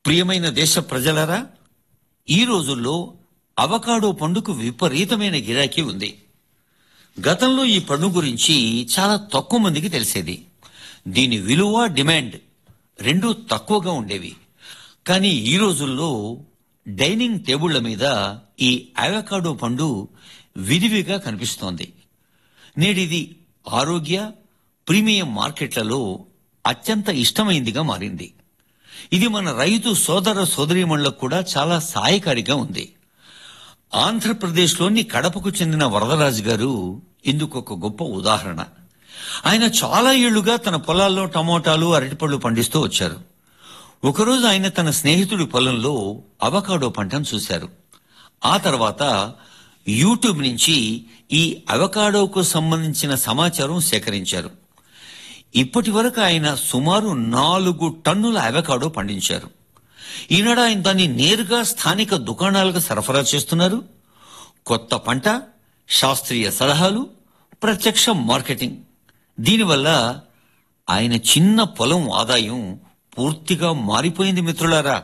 ప్రియమైన దేశ ప్రజలారా ఈ రోజుల్లో అవకాడో పండుకు విపరీతమైన గిరాకీ ఉంది గతంలో ఈ పండు గురించి చాలా తక్కువ మందికి తెలిసేది దీని విలువ డిమాండ్ రెండూ తక్కువగా ఉండేవి కానీ ఈ రోజుల్లో డైనింగ్ టేబుళ్ల మీద ఈ అవకాడో పండు విరివిగా కనిపిస్తోంది నేడిది ఆరోగ్య ప్రీమియం మార్కెట్లలో అత్యంత ఇష్టమైందిగా మారింది ఇది మన రైతు సోదర సోదరీమణులకు కూడా చాలా సహాయకారిగా ఉంది ఆంధ్రప్రదేశ్లోని కడపకు చెందిన వరదరాజు గారు ఇందుకు ఒక గొప్ప ఉదాహరణ ఆయన చాలా ఏళ్లుగా తన పొలాల్లో టమోటాలు అరటిపళ్ళు పండిస్తూ వచ్చారు ఒకరోజు ఆయన తన స్నేహితుడి పొలంలో అవకాడో పంటను చూశారు ఆ తర్వాత యూట్యూబ్ నుంచి ఈ అవకాడోకు సంబంధించిన సమాచారం సేకరించారు ఇప్పటి వరకు ఆయన సుమారు నాలుగు టన్నుల అవకాడో పండించారు ఈనాడు ఆయన దాన్ని నేరుగా స్థానిక దుకాణాలకు సరఫరా చేస్తున్నారు కొత్త పంట శాస్త్రీయ సలహాలు ప్రత్యక్ష మార్కెటింగ్ దీనివల్ల ఆయన చిన్న పొలం ఆదాయం పూర్తిగా మారిపోయింది మిత్రులారా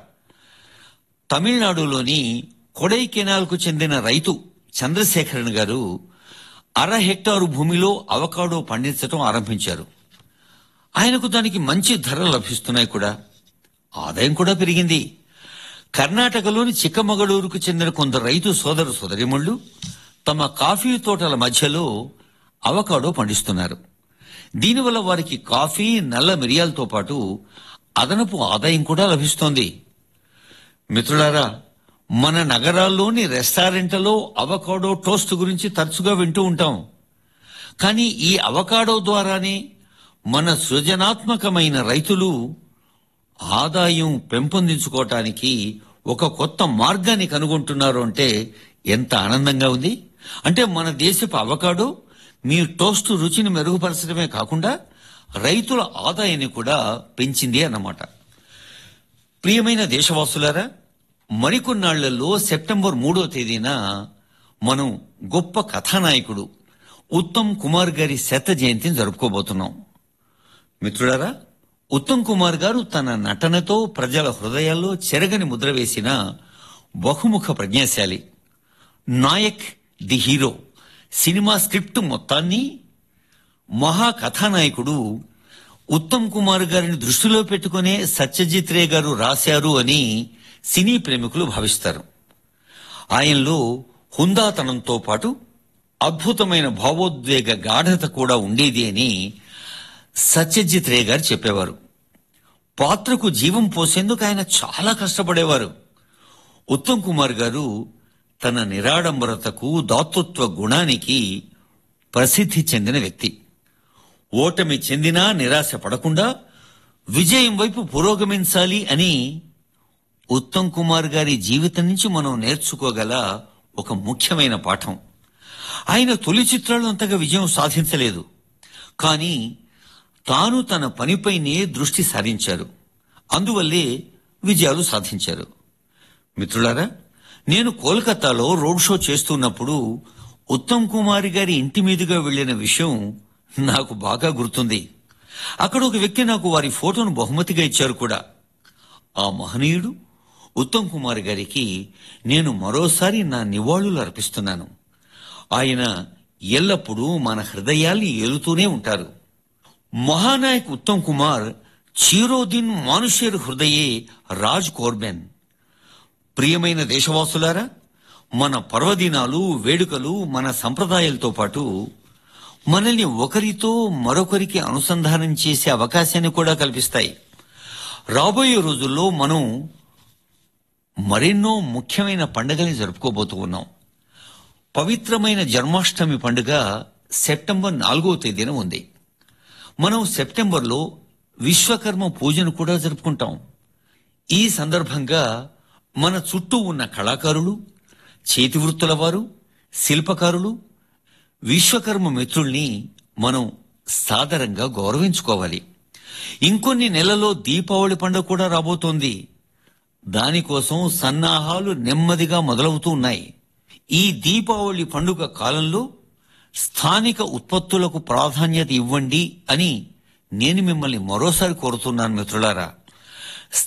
తమిళనాడులోని కొడైకెనాల్కు చెందిన రైతు చంద్రశేఖరన్ గారు అర హెక్టారు భూమిలో అవకాడో పండించడం ఆరంభించారు ఆయనకు దానికి మంచి ధరలు లభిస్తున్నాయి కూడా ఆదాయం కూడా పెరిగింది కర్ణాటకలోని చిక్కమగళూరుకు చెందిన కొందరు రైతు సోదరు సోదరిమణులు తమ కాఫీ తోటల మధ్యలో అవకాడో పండిస్తున్నారు దీనివల్ల వారికి కాఫీ నల్ల మిరియాలతో పాటు అదనపు ఆదాయం కూడా లభిస్తోంది మిత్రులారా మన నగరాల్లోని రెస్టారెంట్లలో అవకాడో టోస్ట్ గురించి తరచుగా వింటూ ఉంటాం కానీ ఈ అవకాడో ద్వారానే మన సృజనాత్మకమైన రైతులు ఆదాయం పెంపొందించుకోవటానికి ఒక కొత్త మార్గాన్ని కనుగొంటున్నారు అంటే ఎంత ఆనందంగా ఉంది అంటే మన దేశపు అవకాడో మీ టోస్ట్ రుచిని మెరుగుపరచడమే కాకుండా రైతుల ఆదాయాన్ని కూడా పెంచింది అన్నమాట ప్రియమైన దేశవాసులారా మరికొన్నాళ్లలో సెప్టెంబర్ మూడో తేదీన మనం గొప్ప కథానాయకుడు ఉత్తమ్ కుమార్ గారి శత జయంతిని జరుపుకోబోతున్నాం మిత్రులారా ఉత్తమ్ కుమార్ గారు తన నటనతో ప్రజల హృదయాల్లో చెరగని ముద్ర వేసిన బహుముఖ ప్రజ్ఞాశాలి Nayak the hero cinema script మొత్తాన్ని మహా కథానాయకుడు ఉత్తమ్ కుమార్ గారిని దృష్టిలో పెట్టుకునే సత్యజిత్ రే గారు రాశారు అని సినీ ప్రేమికులు భావిస్తారు ఆయనలో హుందాతనంతో పాటు అద్భుతమైన భావోద్వేగ గాఢత కూడా ఉండేది అని సత్యజిత్ రే గారు చెప్పేవారు పాత్రకు జీవం పోసేందుకు ఆయన చాలా కష్టపడేవారు ఉత్తమ్ కుమార్ గారు తన నిరాడంబరతకు దాతృత్వ గుణానికి ప్రసిద్ధి చెందిన వ్యక్తి ఓటమి చెందినా నిరాశ పడకుండా విజయం వైపు పురోగమించాలి అని ఉత్తమ్ కుమార్ గారి జీవితం నుంచి మనం నేర్చుకోగల ఒక ముఖ్యమైన పాఠం ఆయన తొలి చిత్రాలు అంతగా విజయం సాధించలేదు కానీ తాను తన పనిపైనే దృష్టి సారించారు అందువల్లే విజయాలు సాధించారు మిత్రులారా నేను కోల్కతాలో రోడ్ షో చేస్తున్నప్పుడు ఉత్తమ్ కుమార్ గారి ఇంటి మీదుగా వెళ్లిన విషయం నాకు బాగా గుర్తుంది అక్కడ ఒక వ్యక్తి నాకు వారి ఫోటోను బహుమతిగా ఇచ్చారు కూడా ఆ మహనీయుడు ఉత్తమ్ కుమార్ గారికి నేను మరోసారి నా నివాళులు అర్పిస్తున్నాను ఆయన ఎల్లప్పుడూ మన హృదయాల్ని ఏలుతూనే ఉంటారు మహానాయక్ ఉత్తమ్ కుమార్ చీరోదిన్ మానుషేర్ హృదయే రాజ్ కోర్బెన్ ప్రియమైన దేశవాసులారా మన పర్వదినాలు వేడుకలు మన సంప్రదాయాలతో పాటు మనల్ని ఒకరితో మరొకరికి అనుసంధానం చేసే అవకాశాన్ని కూడా కల్పిస్తాయి రాబోయే రోజుల్లో మనం మరెన్నో ముఖ్యమైన పండుగల్ని జరుపుకోబోతూ ఉన్నాం పవిత్రమైన జన్మాష్టమి పండుగ సెప్టెంబర్ నాలుగో తేదీన ఉంది మనం సెప్టెంబర్లో విశ్వకర్మ పూజను కూడా జరుపుకుంటాం ఈ సందర్భంగా మన చుట్టూ ఉన్న కళాకారులు చేతివృత్తుల వారు శిల్పకారులు విశ్వకర్మ మిత్రుల్ని మనం సాదరంగా గౌరవించుకోవాలి ఇంకొన్ని నెలలో దీపావళి పండుగ కూడా రాబోతోంది దానికోసం సన్నాహాలు నెమ్మదిగా మొదలవుతూ ఉన్నాయి ఈ దీపావళి పండుగ కాలంలో స్థానిక ఉత్పత్తులకు ప్రాధాన్యత ఇవ్వండి అని నేను మిమ్మల్ని మరోసారి కోరుతున్నాను మిత్రులారా